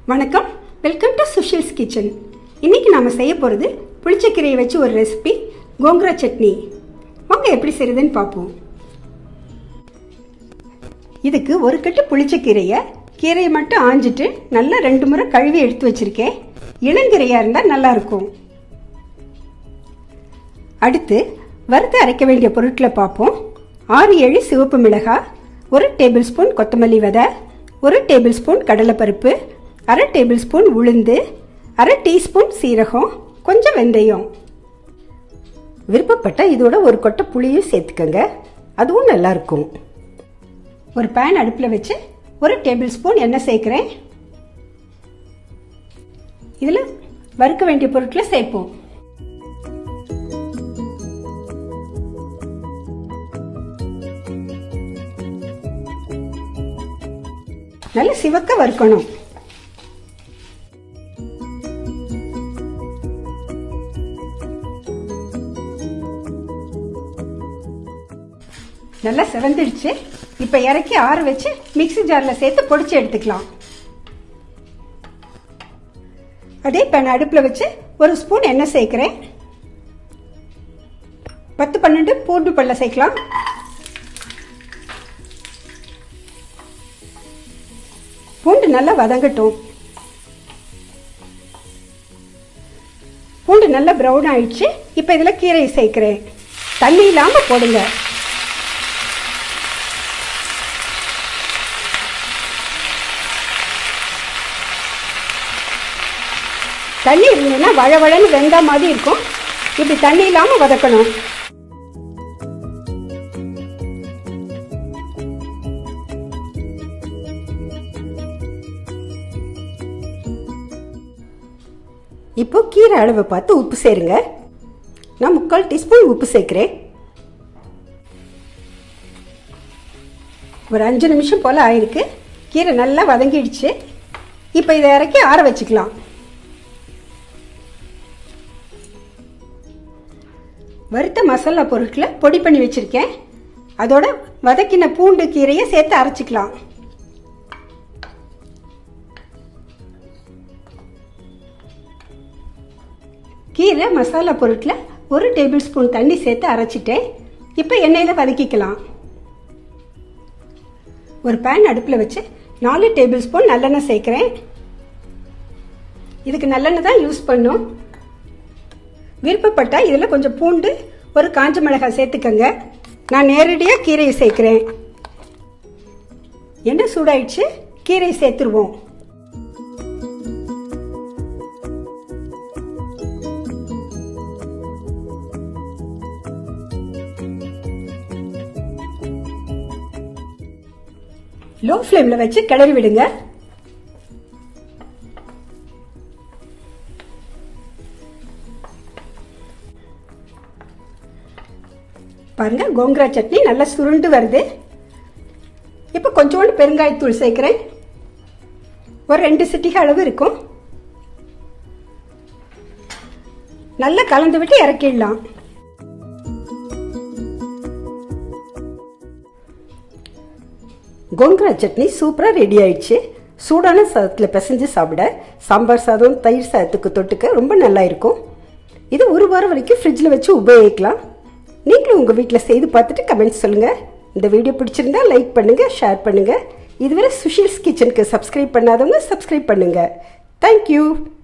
வணக்கம் welcome to சுஷில்ஸ் kitchen இன்னைக்கு நாம செய்ய போகிறது புளிச்சக்கீரையை வச்சு ஒரு ரெசிபி கோங்கரா சட்னி வாங்க எப்படி செய்யுதுன்னு பார்ப்போம் இதுக்கு ஒரு கட்டு புளிச்சக்கீரையை கீரையை மட்டும் ஆஞ்சிட்டு நல்லா ரெண்டு முறை கழுவி எடுத்து வச்சிருக்கேன் இளங்கீரையாக இருந்தால் நல்லா இருக்கும் அடுத்து வறுத்து அரைக்க வேண்டிய பொருட்களை பார்ப்போம் ஆறு ஏழு சிவப்பு மிளகாய் ஒரு டேபிள் ஸ்பூன் கொத்தமல்லி விதை ஒரு டேபிள் ஸ்பூன் கடலைப்பருப்பு அரை டேபிள் ஸ்பூன் உளுந்து அரை டீஸ்பூன் சீரகம் கொஞ்சம் வெந்தயம் விருப்பப்பட்ட இதோட ஒரு கொட்டை புளியும் சேர்த்துக்கோங்க அதுவும் நல்லா இருக்கும் ஒரு பேன் அடுப்பில் வச்சு ஒரு டேபிள் ஸ்பூன் எண்ணெய் சேர்க்குறேன் இதில் வறுக்க வேண்டிய பொருட்களை சேர்ப்போம் நல்ல சிவக்க வறுக்கணும் நல்லா செவந்துடுச்சு இப்போ இறக்கி ஆற வச்சு மிக்ஸி ஜாரில் சேர்த்து பொடிச்சு எடுத்துக்கலாம் அதே பேன் அடுப்பில் வச்சு ஒரு ஸ்பூன் எண்ணெய் சேர்க்குறேன் பத்து பன்னெண்டு பூண்டு பல்ல சேர்க்கலாம் பூண்டு நல்லா வதங்கட்டும் பூண்டு நல்லா ப்ரௌன் ஆயிடுச்சு இப்போ இதில் கீரையை சேர்க்குறேன் தண்ணி இல்லாமல் போடுங்க தண்ணி இருந்ததுன்னா வழவழன்னு வெந்தா மாதிரி இருக்கும் இப்படி தண்ணி இல்லாமல் வதக்கணும் இப்போ கீரை அளவை பார்த்து உப்பு சேருங்க நான் முக்கால் டீஸ்பூன் உப்பு சேர்க்குறேன் ஒரு அஞ்சு நிமிஷம் போல் ஆயிருக்கு கீரை நல்லா வதங்கிடுச்சு இப்போ இதை இறக்கி ஆற வச்சுக்கலாம் வறுத்த மசாலா பொருட்களை பொடி பண்ணி வச்சுருக்கேன் அதோட வதக்கின பூண்டு கீரையை சேர்த்து அரைச்சிக்கலாம் கீரை மசாலா பொருட்களை ஒரு டேபிள் ஸ்பூன் தண்ணி சேர்த்து அரைச்சிட்டேன் இப்போ எண்ணெயில் வதக்கிக்கலாம் ஒரு பேன் அடுப்பில் வச்சு நாலு டேபிள் ஸ்பூன் நல்லெண்ணெய் சேர்க்குறேன் இதுக்கு நல்லெண்ணெய் தான் யூஸ் பண்ணும் விருப்பப்பட்டால் இதில் கொஞ்சம் பூண்டு ஒரு காஞ்ச மிளகாய் சேர்த்துக்கங்க நான் நேரடியாக கீரையை சேர்க்குறேன் எண்ணெய் சூடாயிடுச்சு கீரையை சேர்த்துருவோம் லோ ஃப்ளேமில் வச்சு கிளறி விடுங்க பாருங்க கோங்கரா சட்னி நல்லா சுருண்டு வருது இப்போ கொஞ்சோண்டு பெருங்காயத்தூள் சேர்க்குறேன் ஒரு ரெண்டு சிட்டிகை அளவு இருக்கும் நல்லா கலந்து விட்டு இறக்கிடலாம் கோங்கரா சட்னி சூப்பராக ரெடி ஆயிடுச்சு சூடான சாதத்தில் பிசைஞ்சு சாப்பிட சாம்பார் சாதம் தயிர் சாதத்துக்கு தொட்டுக்க ரொம்ப நல்லா இருக்கும் இது ஒரு வாரம் வரைக்கும் ஃப்ரிட்ஜில் வச்சு உபயோகிக்கலாம் நீங்களும் உங்கள் வீட்டில் செய்து பார்த்துட்டு கமெண்ட்ஸ் சொல்லுங்கள் இந்த வீடியோ பிடிச்சிருந்தா லைக் பண்ணுங்கள் ஷேர் பண்ணுங்கள் இதுவரை சுஷில்ஸ் கிச்சனுக்கு சப்ஸ்கிரைப் பண்ணாதவங்க சப்ஸ்கிரைப் பண்ணுங்கள் தேங்க்யூ